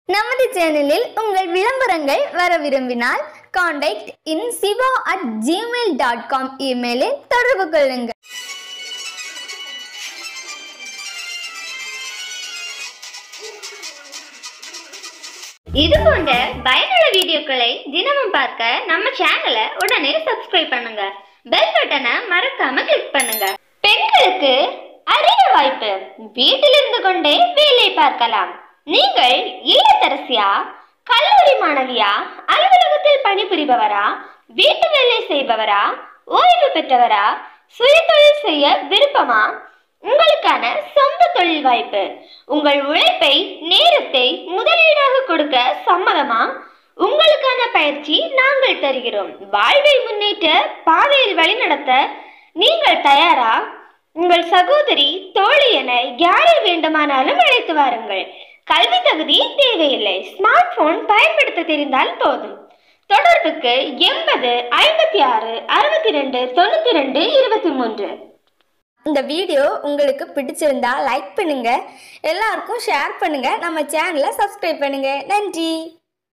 நமது சேனலில் உங்கள் விளம்பரங்கள் வர விரும்பினால் contact in Siva at Gmail dot com இமெயிலில் தொடர்பு கொள்ளுங்கள் இது போன்ற பயனுள்ள வீடியோக்களை தினமும் பார்க்க நம்ம சேனலை உடனே சப்ஸ்கிரைப் பண்ணுங்க பெல் பட்டனை மறக்காம கிளிக் பண்ணுங்க பெண்களுக்கு அரிய வாய்ப்பு வீட்டில் இருந்து கொண்டே வேலை பார்க்கலாம் நீங்கள் இல்லத்தரசியா கல்லூரி மாணவியா அலுவலகத்தில் பணிபுரிபவரா வீட்டு வேலை செய்பவரா ஓய்வு பெற்றவரா சுயதொழில் செய்ய விருப்பமா உங்களுக்கான சொந்த தொழில் வாய்ப்பு உங்கள் உழைப்பை நேரத்தை முதலீடாக கொடுக்க சம்மதமா உங்களுக்கான பயிற்சி நாங்கள் தருகிறோம் வாழ்வை முன்னேற்ற பாதையில் வழிநடத்த நீங்கள் தயாரா உங்கள் சகோதரி தோழி என யாரை வேண்டுமானாலும் அழைத்து வாருங்கள் கல்வி தகுதி தேவையில்லை ஸ்மார்ட் போன் பயன்படுத்த தெரிந்தால் போதும் தொடர்புக்கு எண்பது ஐம்பத்தி ஆறு அறுபத்தி ரெண்டு தொண்ணூத்தி ரெண்டு இருபத்தி மூன்று இந்த வீடியோ உங்களுக்கு பிடிச்சிருந்தா லைக் பண்ணுங்க எல்லாருக்கும் ஷேர் பண்ணுங்க நம்ம சேனலை சப்ஸ்கிரைப் பண்ணுங்க நன்றி